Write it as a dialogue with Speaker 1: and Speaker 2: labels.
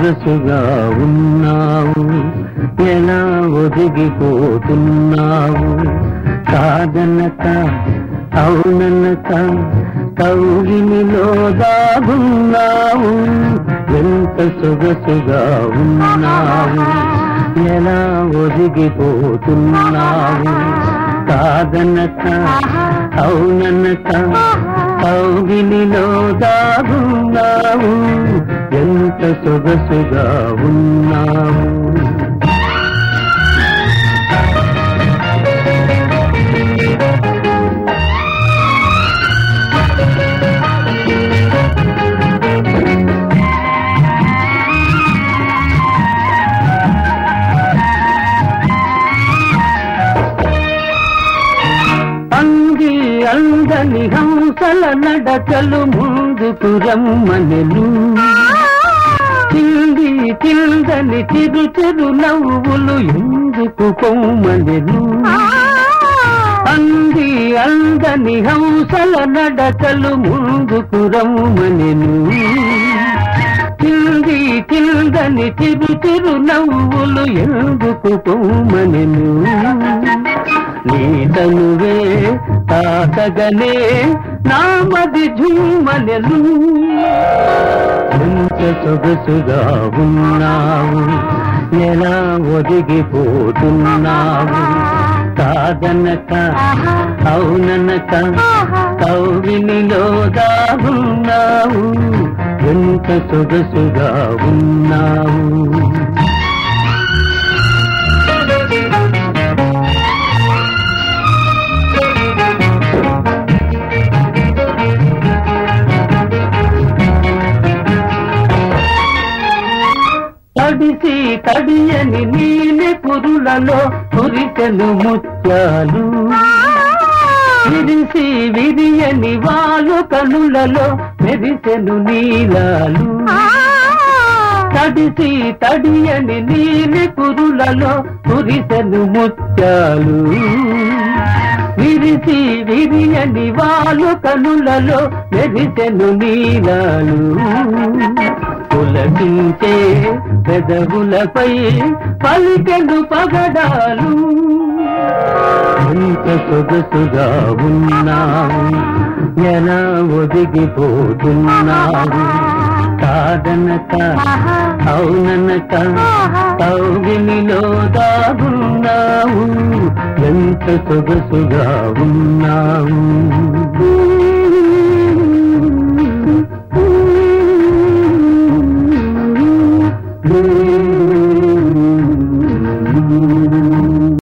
Speaker 1: సొగసుగా ఉన్నావు ఎలా ఒదిగిపోతున్నావు కాదనక అవుననక కౌగిలిలో దాగున్నావు ఎంత సొగసుగా ఉన్నావు ఎలా ఒదిగిపోతున్నావు కాదనక అవుననక కౌగిలిలో దాగున్నావు ఎంత సొగసుగా ఉన్నావు అంగి అందని హంసల నడకలు ముందుకు రమ్మనెలు తిండి తిందని చిరు చిరు నవ్వులు ఎందుకు పొమ్మనెలు అంది అందని హంసల నడకలు ముందుకు రమ్మనెను తిండి తిందని చిరు చిరు నవ్వులు ఎందుకు పొమ్మనెను నీ తనువే తాకగనే నామది ఝుమ్మనెలు ఎంత సొగసుగా ఉన్నావు ఎలా ఒదిగిపోతున్నావు కాదనక అవుననక కౌగిలిలో దాగున్నావు ఎంత సొగసుగా ఉన్నావు తడిసి తడియని నీలి పురులలో కురిసెను ముత్యాలు విరిసి విరియని వాలు కనులలో మెరిసెను నీలాలు తడిసి తడియని నీలి పురులలో కురిసెను ముత్యాలు విరిసి విరియని వాలు కనులలో మెరిసెను నీలాలు పులకించే పెదవులపై పలికెను పగడాలు ఎంత సొగసుగా ఉన్నావు ఎలా ఒదిగిపోతున్నావు కాదనక అవుననక కౌగిలిలో దాగున్నావు ఎంత సొగసుగా ఉన్నావు